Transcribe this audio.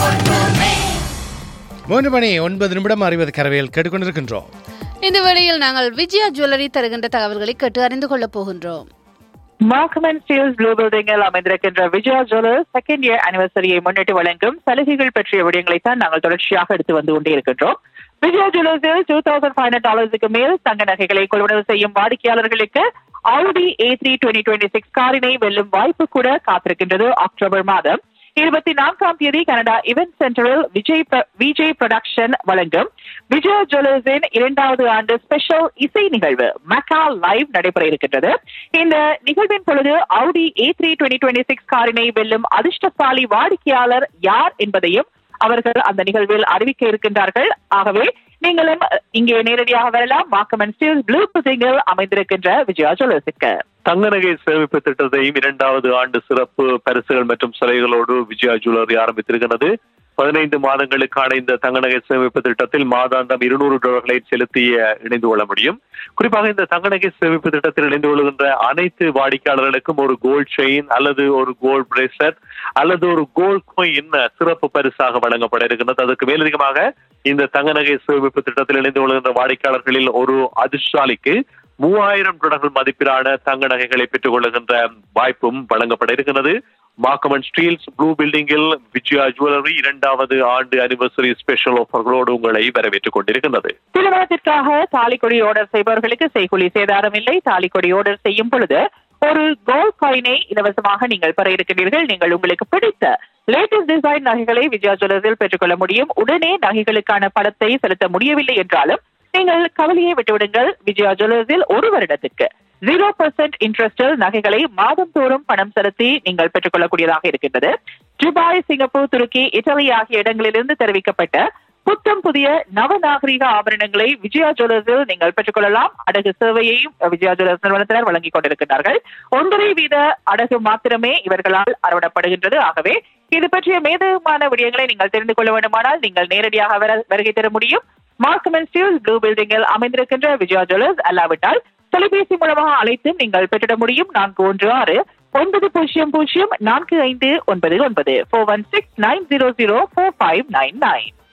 மூன்று மணி ஒன்பது நிமிடம் அறிவது கரவையில் கேட்டுக்கொண்டிருக்கின்றோம் இந்த வேளையில் நாங்கள் விஜயா ஜுவல்லரி தருகின்ற தகவல்களை கேட்டு அறிந்து கொள்ளப் போகின்றோம் மார்க்மன் ஸ்டீல்ஸ் ப்ளூ பில்டிங்கில் அமைந்திருக்கின்ற விஜயா ஜுவல்லர்ஸ் செகண்ட் இயர் அனிவர்சரியை முன்னிட்டு வழங்கும் சலுகைகள் பற்றிய விடயங்களை தான் நாங்கள் தொடர்ச்சியாக எடுத்து வந்து கொண்டே இருக்கின்றோம் விஜயா ஜுவல்லர்ஸில் டூ தௌசண்ட் ஃபைவ் ஹண்ட்ரட் டாலர்ஸுக்கு மேல் தங்க நகைகளை கொள்வனவு செய்யும் வாடிக்கையாளர்களுக்கு Audi A three twenty twenty six காரினை வெல்லும் வாய்ப்பு கூட காத்திருக்கின்றது அக்டோபர் மாதம் இருபத்தி நான்காம் தேதி கனடா இவென்ட் சென்டரில் விஜய் பிர- விஜய் ப்ரொடக்ஷன் வழங்கும் விஜயா ஜுவல்லர்ஸின் இரண்டாவது ஆண்டு ஸ்பெஷல் இசை நிகழ்வு மக்கா லைவ் நடைபெற இருக்கின்றது இந்த நிகழ்வின் பொழுது Audi A three twenty twenty six காரினை வெல்லும் அதிர்ஷ்டசாலி வாடிக்கையாளர் யார் என்பதையும் அவர்கள் அந்த நிகழ்வில் அறிவிக்க இருக்கின்றார்கள் ஆகவே நீங்களும் அஹ், இங்கே நேரடியாக வரலாம் மாக்கமன் ஸ்டீல் ப்ளூ புதிங்கில் அமைந்திருக்கின்ற விஜயா ஜுவல்லர்ஸுக்கு தங்க நகை சேமிப்பு திட்டத்தையும் இரண்டாவது ஆண்டு சிறப்பு பரிசுகள் மற்றும் சலுகைகளோடு விஜயா ஜுவல்லரி ஆரம்பித்திருக்கிறது பதினைந்து மாதங்களுக்கான இந்த தங்க நகை சேமிப்பு திட்டத்தில் மாதாந்தம் இருநூறு டாலர்களை செலுத்தி அஹ், இணைந்து கொள்ள முடியும் குறிப்பாக இந்த தங்க நகை சேமிப்பு திட்டத்தில் இணைந்து கொள்கின்ற அனைத்து வாடிக்கையாளர்களுக்கும் ஒரு கோல்ட் செயின் அல்லது ஒரு கோல்ட் பிரேஸ்லெட் அல்லது ஒரு கோல்ட் கோயின் சிறப்பு பரிசாக வழங்கப்பட இருக்கின்றது அதற்கு மேலதிகமாக இந்த தங்க நகை சேமிப்பு திட்டத்தில் இணைந்து கொள்கின்ற வாடிக்கையாளர்களில் ஒரு அதிர்ஷ்டாலிக்கு மூவாயிரம் டாலர்கள் மதிப்பிலான தங்க நகைகளை பெற்றுக் கொள்ளுகின்ற வாய்ப்பும் வழங்கப்பட இருக்கிறது மாக்கமன் ஸ்டீல்ஸ் ப்ளூ பில்டிங்கில் விஜயா ஜுவல்லரி இரண்டாவது ஆண்டு அனிவர்சரி ஸ்பெஷல் ஆஃபர்களோடு உங்களை வரவேற்றுக் கொண்டிருக்கின்றது திருமணத்திற்காக தாலிக்கொடி ஆர்டர் செய்பவர்களுக்கு செய்கூலி சேதாரம் இல்லை தாலிக்கொடி ஆர்டர் செய்யும் பொழுது ஒரு கோல்ட் காயினை இலவசமாக நீங்கள் பெற இருக்கின்றீர்கள் நீங்கள் உங்களுக்கு பிடித்த லேட்டஸ்ட் டிசைன் நகைகளை விஜயா ஜுவல்லர்ஸில் பெற்றுக்கொள்ள முடியும் உடனே நகைகளுக்கான பணத்தை செலுத்த முடியவில்லை என்றாலும் நீங்கள் கவலையை விட்டுவிடுங்கள் விஜயா ஜுவல்லர்ஸில் ஒரு வருடத்துக்கு ஜீரோ பர்சன்ட் இன்ட்ரெஸ்டில் நகைகளை மாதந்தோறும் பணம் செலுத்தி நீங்கள் பெற்றுக்கொள்ளக்கூடியதாக இருக்கின்றது துபாய் சிங்கப்பூர் துருக்கி இத்தாலி ஆகிய இடங்களிலிருந்து தெரிவிக்கப்பட்ட புத்தம் புதிய நவநாகரிக ஆபரணங்களை விஜயா ஜுவல்லர்ஸில் நீங்கள் பெற்றுக்கொள்ளலாம் அடகு சேவையையும் விஜயா ஜுவல்லர்ஸ் நிறுவனத்தினர் வழங்கிக் கொண்டிருக்கிறார்கள் ஒன்றரை வீத அடகு மாத்திரமே இவர்களால் அறவிடப்படுகின்றது ஆகவே இது பற்றிய மேதமான விடயங்களை நீங்கள் தெரிந்து கொள்ள வேண்டுமானால் நீங்கள் நேரடியாக வர- வருகை தர முடியும் மார்க்கமன் ஸ்டீல்ஸ் ப்ளூ பில்டிங்கில் அமைந்திருக்கின்ற விஜயா ஜுவல்லர்ஸ் அல்லாவிட்டால் தொலைபேசி மூலமாக அழைத்தும் நீங்கள் பெற்றிட முடியும் நான்கு ஒன்று ஆறு ஒன்பது பூஜ்ஜியம் பூஜ்ஜியம் நான்கு ஐந்து ஒன்பது ஒன்பது four one six nine zero zero four five nine nine